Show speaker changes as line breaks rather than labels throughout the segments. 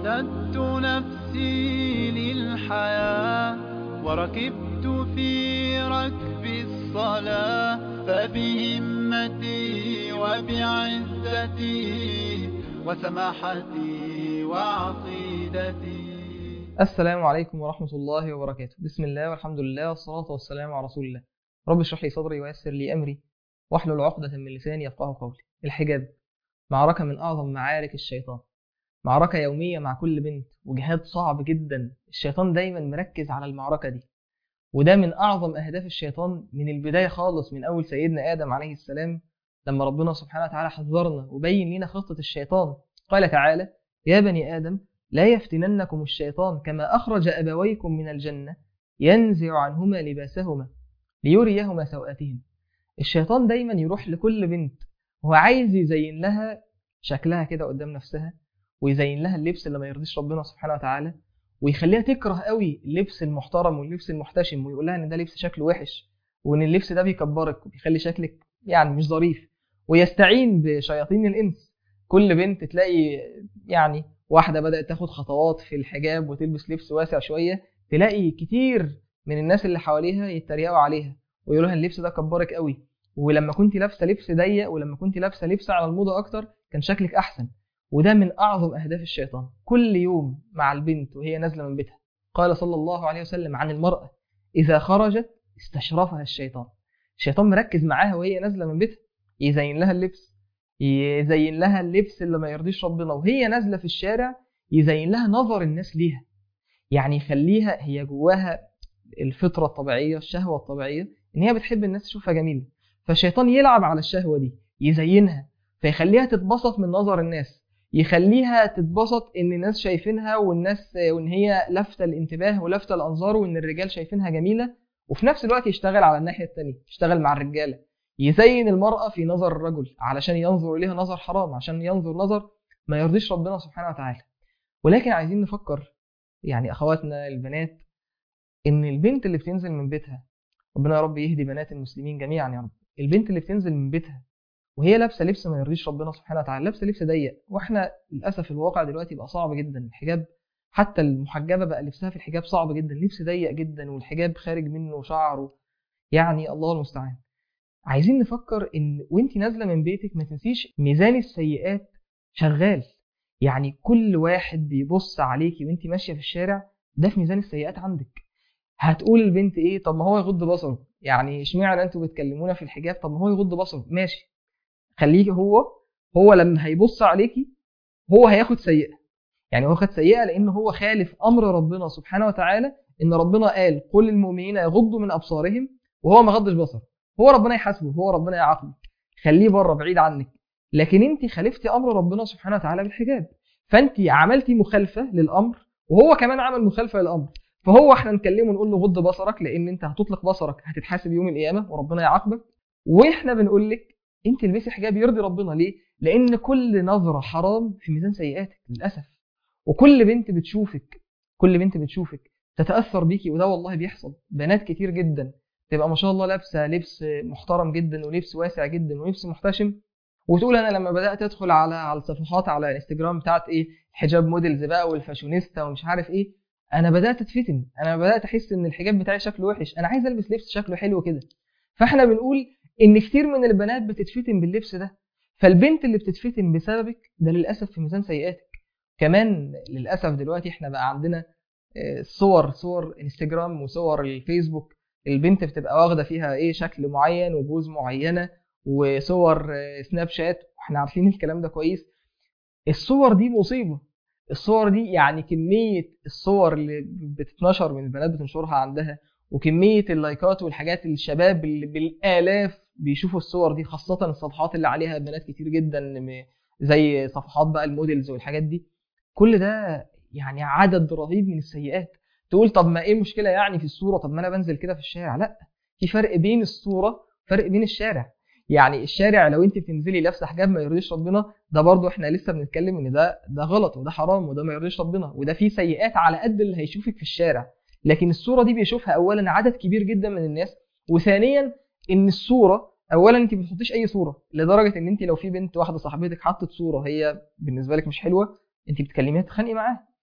أعددت نفسي للحياة وركبت في ركب الصلاة فبهمتي وبعزتي وسماحتي وعقيدتي
السلام عليكم ورحمة الله وبركاته بسم الله والحمد لله والصلاة والسلام على رسول الله رب اشرح لي صدري ويسر لي أمري واحلل عقدة من لساني يفقه قولي الحجاب معركة من أعظم معارك الشيطان معركة يومية مع كل بنت وجهاد صعب جدا الشيطان دايما مركز على المعركة دي وده من أعظم أهداف الشيطان من البداية خالص من أول سيدنا آدم عليه السلام لما ربنا سبحانه وتعالى حذرنا وبين لنا خطة الشيطان قال تعالى يا بني آدم لا يفتننكم الشيطان كما أخرج أبويكم من الجنة ينزع عنهما لباسهما ليريهما سوءاتهم الشيطان دايما يروح لكل بنت وهو عايز يزين لها شكلها كده قدام نفسها ويزين لها اللبس اللي ما يرضيش ربنا سبحانه وتعالى ويخليها تكره قوي اللبس المحترم واللبس المحتشم ويقول لها ان ده لبس شكله وحش وان اللبس ده بيكبرك وبيخلي شكلك يعني مش ظريف ويستعين بشياطين الانس كل بنت تلاقي يعني واحده بدات تاخد خطوات في الحجاب وتلبس لبس واسع شويه تلاقي كتير من الناس اللي حواليها يتريقوا عليها ويقولوا لها اللبس ده كبرك قوي ولما كنت لابسه لبس ضيق ولما كنت لابسه لبس على الموضه اكتر كان شكلك احسن وده من اعظم اهداف الشيطان كل يوم مع البنت وهي نازله من بيتها قال صلى الله عليه وسلم عن المراه اذا خرجت استشرفها الشيطان الشيطان مركز معاها وهي نازله من بيتها يزين لها اللبس يزين لها اللبس اللي ما يرضيش ربنا وهي نازله في الشارع يزين لها نظر الناس ليها يعني يخليها هي جواها الفطره الطبيعيه الشهوه الطبيعيه ان هي بتحب الناس تشوفها جميله فالشيطان يلعب على الشهوه دي يزينها فيخليها تتبسط من نظر الناس يخليها تتبسط ان الناس شايفينها والناس وان هي لافته الانتباه ولافته الانظار وان الرجال شايفينها جميله وفي نفس الوقت يشتغل على الناحيه الثانيه يشتغل مع الرجاله يزين المراه في نظر الرجل علشان ينظر اليها نظر حرام عشان ينظر نظر ما يرضيش ربنا سبحانه وتعالى ولكن عايزين نفكر يعني اخواتنا البنات ان البنت اللي بتنزل من بيتها ربنا يا رب يهدي بنات المسلمين جميعا يا رب البنت اللي بتنزل من بيتها وهي لابسه لبس ما يرضيش ربنا سبحانه وتعالى لابسه لبس ضيق واحنا للاسف الواقع دلوقتي بقى صعب جدا الحجاب حتى المحجبه بقى لبسها في الحجاب صعب جدا لبس ضيق جدا والحجاب خارج منه شعر يعني الله المستعان عايزين نفكر ان وانت نازله من بيتك ما تنسيش ميزان السيئات شغال يعني كل واحد بيبص عليكي وانت ماشيه في الشارع ده في ميزان السيئات عندك هتقول البنت ايه طب ما هو يغض بصره يعني اشمعنى انتوا بتكلمونا في الحجاب طب ما هو يغض بصره ماشي خليكي هو هو لما هيبص عليكي هو هياخد سيئه يعني هو خد سيئه لان هو خالف امر ربنا سبحانه وتعالى ان ربنا قال قل للمؤمنين يغضوا من ابصارهم وهو ما غضش بصره هو ربنا يحاسبه هو ربنا يعاقبه خليه بره بعيد عنك لكن انت خالفتي امر ربنا سبحانه وتعالى بالحجاب فانت عملتي مخالفه للامر وهو كمان عمل مخالفه للامر فهو احنا نكلمه نقول له غض بصرك لان انت هتطلق بصرك هتتحاسب يوم القيامه وربنا يعاقبك واحنا بنقول لك انت البسي حجاب يرضي ربنا ليه؟ لان كل نظره حرام في ميزان سيئاتك للاسف وكل بنت بتشوفك كل بنت بتشوفك تتاثر بيكي وده والله بيحصل بنات كتير جدا تبقى ما شاء الله لابسه لبس محترم جدا ولبس واسع جدا ولبس محتشم وتقول انا لما بدات ادخل على على الصفحات على الانستجرام بتاعت ايه حجاب موديلز بقى والفاشونيستا ومش عارف ايه انا بدات اتفتن انا بدات احس ان الحجاب بتاعي شكله وحش انا عايز البس لبس شكله حلو كده فاحنا بنقول ان كتير من البنات بتتفتن باللبس ده فالبنت اللي بتتفتن بسببك ده للاسف في ميزان سيئاتك كمان للاسف دلوقتي احنا بقى عندنا صور صور انستجرام وصور الفيسبوك البنت بتبقى واخده فيها ايه شكل معين وبوز معينه وصور سناب شات واحنا عارفين الكلام ده كويس الصور دي مصيبه الصور دي يعني كميه الصور اللي بتتنشر من البنات بتنشرها عندها وكميه اللايكات والحاجات الشباب اللي بالالاف بيشوفوا الصور دي خاصه الصفحات اللي عليها بنات كتير جدا زي صفحات بقى الموديلز والحاجات دي كل ده يعني عدد رهيب من السيئات تقول طب ما ايه المشكله يعني في الصوره طب ما انا بنزل كده في الشارع لا في فرق بين الصوره فرق بين الشارع يعني الشارع لو انت بتنزلي لابسه حجاب ما يرضيش ربنا ده برضو احنا لسه بنتكلم ان ده ده غلط وده حرام وده ما يرضيش ربنا وده فيه سيئات على قد اللي هيشوفك في الشارع لكن الصوره دي بيشوفها اولا عدد كبير جدا من الناس وثانيا ان الصوره اولا انت ما بتحطيش اي صوره لدرجه ان انت لو في بنت واحده صاحبتك حطت صوره هي بالنسبه لك مش حلوه انت بتكلميها تتخانقي معاها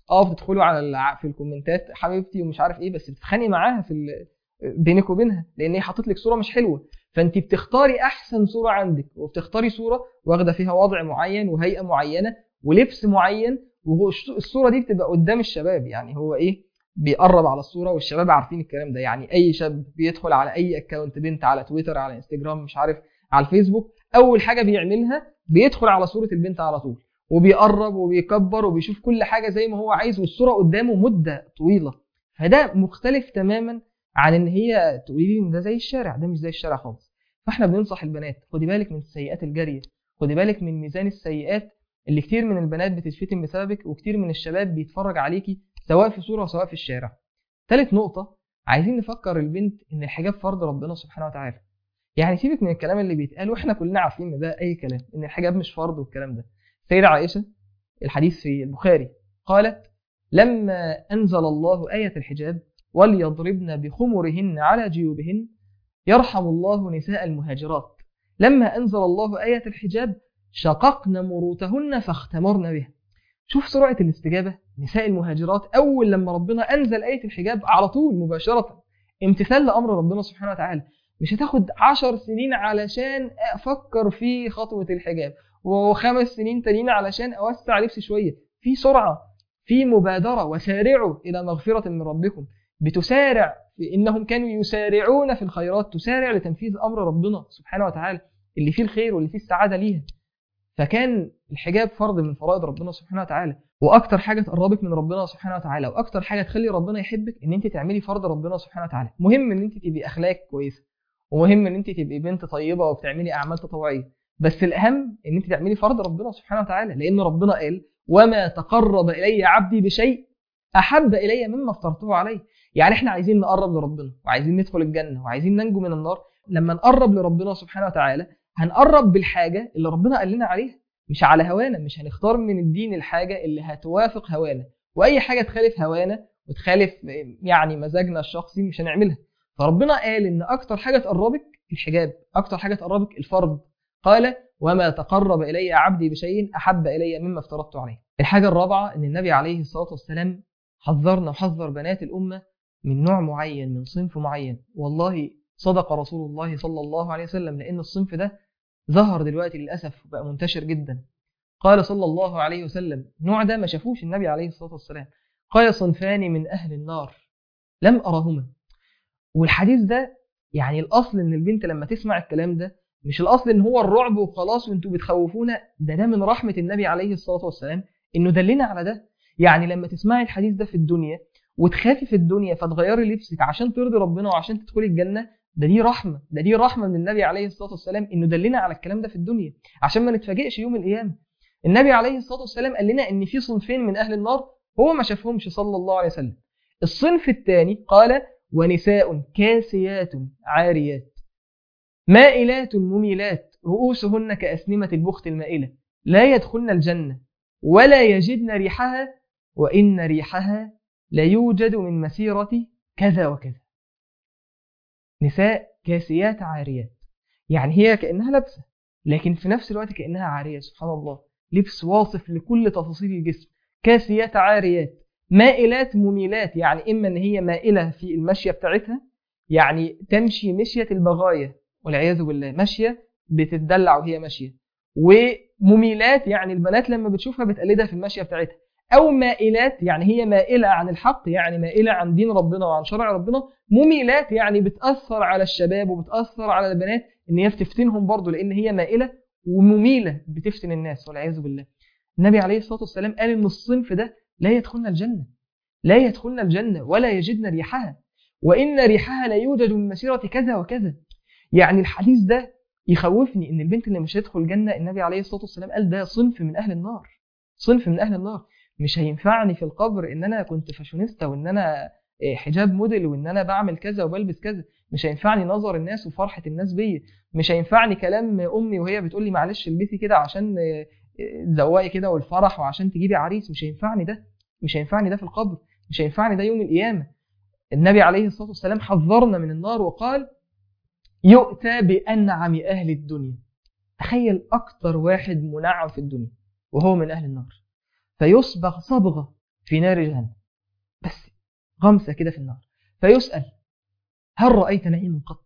اه بتدخلوا على الع- في الكومنتات حبيبتي ومش عارف ايه بس بتتخانقي معاها في ال- بينك وبينها لان هي حاطت لك صوره مش حلوه فانت بتختاري احسن صوره عندك وبتختاري صوره واخده فيها وضع معين وهيئه معينه ولبس معين وهو الش- الصوره دي بتبقى قدام الشباب يعني هو ايه بيقرب على الصوره والشباب عارفين الكلام ده يعني اي شاب بيدخل على اي اكونت بنت على تويتر على انستجرام مش عارف على الفيسبوك اول حاجه بيعملها بيدخل على صوره البنت على طول وبيقرب وبيكبر وبيشوف كل حاجه زي ما هو عايز والصوره قدامه مده طويله فده مختلف تماما عن ان هي تقولي لي ان ده زي الشارع ده مش زي الشارع خالص فاحنا بننصح البنات خدي بالك من السيئات الجاريه خدي بالك من ميزان السيئات اللي كتير من البنات بتتفتن بسببك وكتير من الشباب بيتفرج عليكي سواء في صوره وسواء في الشارع تالت نقطه عايزين نفكر البنت ان الحجاب فرض ربنا سبحانه وتعالى يعني سيبك من الكلام اللي بيتقال واحنا كلنا عارفين ان ده اي كلام ان الحجاب مش فرض والكلام ده سيدة عائشه الحديث في البخاري قالت لما انزل الله ايه الحجاب وليضربن بخمرهن على جيوبهن يرحم الله نساء المهاجرات لما انزل الله ايه الحجاب شققن مروتهن فاختمرن بها شوف سرعه الاستجابه نساء المهاجرات اول لما ربنا انزل ايه الحجاب على طول مباشره امتثال لامر ربنا سبحانه وتعالى مش هتاخد عشر سنين علشان افكر في خطوه الحجاب وخمس سنين تانيين علشان اوسع لبسي شويه في سرعه في مبادره وسارعوا الى مغفره من ربكم بتسارع في انهم كانوا يسارعون في الخيرات تسارع لتنفيذ امر ربنا سبحانه وتعالى اللي فيه الخير واللي فيه السعاده ليها فكان الحجاب فرض من فرائض ربنا سبحانه وتعالى واكتر حاجه تقربك من ربنا سبحانه وتعالى واكتر حاجه تخلي ربنا يحبك ان انت تعملي فرض ربنا سبحانه وتعالى مهم ان انت تبقي اخلاقك كويسه ومهم ان انت تبقي بنت طيبه وبتعملي اعمال تطوعيه بس الاهم ان انت تعملي فرض ربنا سبحانه وتعالى لان ربنا قال وما تقرب الي عبدي بشيء احب الي مما افترضته عليه يعني احنا عايزين نقرب لربنا وعايزين ندخل الجنه وعايزين ننجو من النار لما نقرب لربنا سبحانه وتعالى هنقرب بالحاجه اللي ربنا قال لنا عليها مش على هوانا مش هنختار من الدين الحاجه اللي هتوافق هوانا واي حاجه تخالف هوانا وتخالف يعني مزاجنا الشخصي مش هنعملها فربنا قال ان اكتر حاجه تقربك الحجاب اكتر حاجه تقربك الفرض قال وما تقرب الي عبدي بشيء احب الي مما افترضت عليه الحاجه الرابعه ان النبي عليه الصلاه والسلام حذرنا وحذر بنات الامه من نوع معين من صنف معين والله صدق رسول الله صلى الله عليه وسلم لان الصنف ده ظهر دلوقتي للاسف وبقى منتشر جدا قال صلى الله عليه وسلم النوع ده ما شافوش النبي عليه الصلاه والسلام قال صنفان من اهل النار لم ارهما والحديث ده يعني الاصل ان البنت لما تسمع الكلام ده مش الاصل ان هو الرعب وخلاص وانتوا بتخوفونا ده ده من رحمه النبي عليه الصلاه والسلام انه دلنا على ده يعني لما تسمعي الحديث ده في الدنيا وتخافي في الدنيا فتغيري لبسك عشان ترضي ربنا وعشان تدخلي الجنه ده دي رحمه ده دي رحمه من النبي عليه الصلاه والسلام انه دلنا على الكلام ده في الدنيا عشان ما نتفاجئش يوم القيامه النبي عليه الصلاه والسلام قال لنا ان في صنفين من اهل النار هو ما شافهمش صلى الله عليه وسلم الصنف الثاني قال ونساء كاسيات عاريات مائلات مميلات رؤوسهن كأسنمة البخت المائلة لا يدخلن الجنة ولا يجدن ريحها وإن ريحها لا يوجد من مسيرة كذا وكذا نساء كاسيات عاريات يعني هي كأنها لابسة لكن في نفس الوقت كأنها عارية سبحان الله لبس واصف لكل تفاصيل الجسم كاسيات عاريات مائلات مميلات يعني إما أن هي مائلة في المشية بتاعتها يعني تمشي مشية البغاية والعياذ بالله ماشية بتتدلع وهي ماشية ومميلات يعني البنات لما بتشوفها بتقلدها في المشية بتاعتها أو مائلات يعني هي مائلة عن الحق يعني مائلة عن دين ربنا وعن شرع ربنا مميلات يعني بتأثر على الشباب وبتأثر على البنات إن هي بتفتنهم برضه لأن هي مائلة ومميلة بتفتن الناس والعياذ بالله النبي عليه الصلاة والسلام قال إن الصنف ده لا يدخلنا الجنة لا يدخلنا الجنة ولا يجدن ريحها وإن ريحها لا يوجد من مسيرة كذا وكذا يعني الحديث ده يخوفني ان البنت اللي مش هتدخل الجنه النبي عليه الصلاه والسلام قال ده صنف من اهل النار صنف من اهل النار مش هينفعني في القبر ان انا كنت فاشونيستا وان انا حجاب موديل وان انا بعمل كذا وبلبس كذا مش هينفعني نظر الناس وفرحه الناس بيا مش هينفعني كلام امي وهي بتقول لي معلش البسي كده عشان تزوقي كده والفرح وعشان تجيبي عريس مش هينفعني ده مش هينفعني ده في القبر مش هينفعني ده يوم القيامه النبي عليه الصلاه والسلام حذرنا من النار وقال يؤتى بأنعم أهل الدنيا تخيل أكتر واحد منعم في الدنيا وهو من أهل النار فيصبغ صبغة في نار جهنم بس غمسة كده في النار فيسأل هل رأيت نعيما قط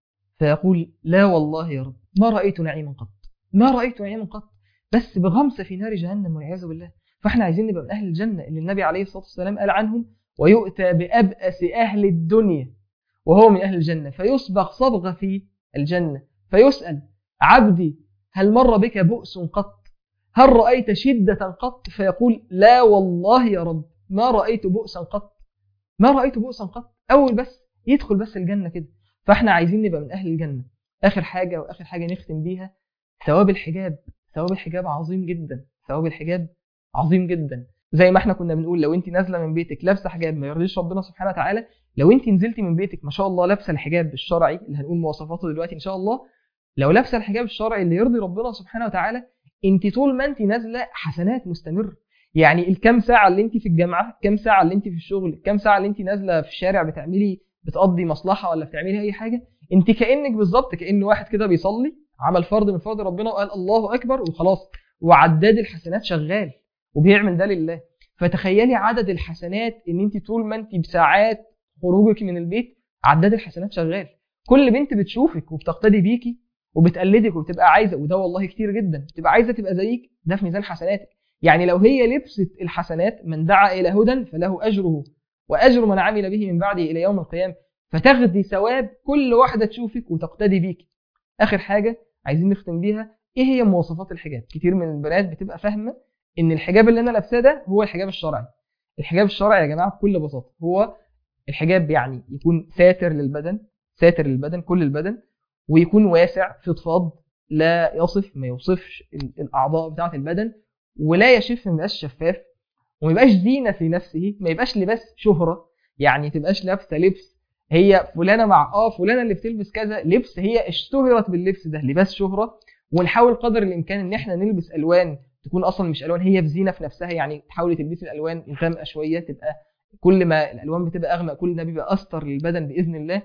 فيقول لا والله يا رب ما رأيت نعيما قط ما رأيت نعيما قط بس بغمسة في نار جهنم والعياذ بالله فاحنا عايزين نبقى من أهل الجنة اللي النبي عليه الصلاة والسلام قال عنهم ويؤتى بأبأس أهل الدنيا وهو من أهل الجنة فيصبغ صبغة في الجنة فيسأل عبدي هل مر بك بؤس قط هل رأيت شدة قط فيقول لا والله يا رب ما رأيت بؤسا قط ما رأيت بؤسا قط أول بس يدخل بس الجنة كده فاحنا عايزين نبقى من أهل الجنة آخر حاجة وآخر حاجة نختم بيها ثواب الحجاب ثواب الحجاب عظيم جدا ثواب الحجاب عظيم جدا زي ما احنا كنا بنقول لو انت نازله من بيتك لابسه حجاب ما يرضيش ربنا سبحانه وتعالى لو انت نزلتي من بيتك ما شاء الله لابسه الحجاب الشرعي اللي هنقول مواصفاته دلوقتي ان شاء الله لو لابسه الحجاب الشرعي اللي يرضي ربنا سبحانه وتعالى انت طول ما انت نازله حسنات مستمره يعني الكام ساعه اللي انت في الجامعه كام ساعه اللي انت في الشغل الكام ساعه اللي انت نازله في الشارع بتعملي بتقضي مصلحه ولا بتعملي اي حاجه انت كانك بالظبط كان واحد كده بيصلي عمل فرض من فرض ربنا وقال الله اكبر وخلاص وعداد الحسنات شغال وبيعمل ده لله فتخيلي عدد الحسنات ان انت طول ما انت بساعات خروجك من البيت عداد الحسنات شغال كل بنت بتشوفك وبتقتدي بيكي وبتقلدك وبتبقى عايزه وده والله كتير جدا بتبقى عايزه تبقى زيك ده في ميزان حسناتك يعني لو هي لبست الحسنات من دعا الى هدى فله اجره واجر من عمل به من بعده الى يوم القيامه فتاخدي ثواب كل واحده تشوفك وتقتدي بيكي اخر حاجه عايزين نختم بيها ايه هي مواصفات الحجاب كتير من البنات بتبقى فاهمه ان الحجاب اللي انا لابساه ده هو الحجاب الشرعي الحجاب الشرعي يا جماعه بكل بساطه هو الحجاب يعني يكون ساتر للبدن ساتر للبدن كل البدن ويكون واسع فضفاض لا يصف ما يوصفش الاعضاء بتاعه البدن ولا يشف ما يبقاش شفاف وما يبقاش زينه في نفسه ما يبقاش لباس شهره يعني تبقاش لابسه لبس هي فلانه مع اه فلانه اللي بتلبس كذا لبس هي اشتهرت باللبس ده لباس شهره ونحاول قدر الامكان ان احنا نلبس الوان تكون اصلا مش الوان هي بزينه في نفسها يعني تحاولي تلبسي الالوان غامقه شويه تبقى كل ما الالوان بتبقى اغمق كل ده بيبقى استر للبدن باذن الله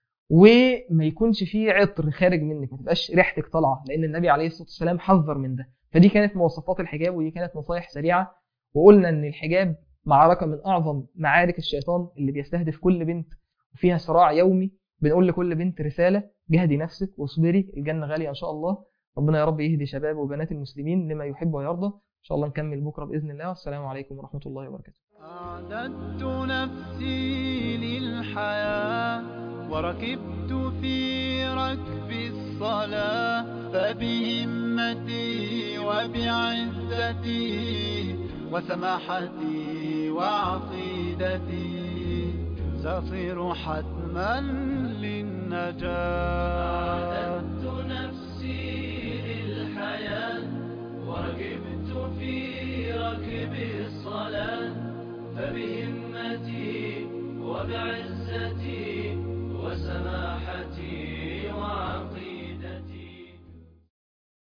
وما يكونش فيه عطر خارج منك ما تبقاش ريحتك طالعه لان النبي عليه الصلاه والسلام حذر من ده فدي كانت مواصفات الحجاب ودي كانت نصايح سريعه وقلنا ان الحجاب معركه من اعظم معارك الشيطان اللي بيستهدف كل بنت وفيها صراع يومي بنقول لكل بنت رساله جهدي نفسك واصبري الجنه غاليه ان شاء الله ربنا يا رب يهدي شباب وبنات المسلمين لما يحب ويرضى ان شاء الله نكمل بكره باذن الله والسلام عليكم ورحمه الله وبركاته
أعددت نفسي للحياة وركبت في ركب الصلاة فبهمتي وبعزتي وسماحتي وعقيدتي سأصير حتما للنجاة
أعددت نفسي للحياة وركبت في ركب الصلاة فبهمتي وبعزتي وسماحتي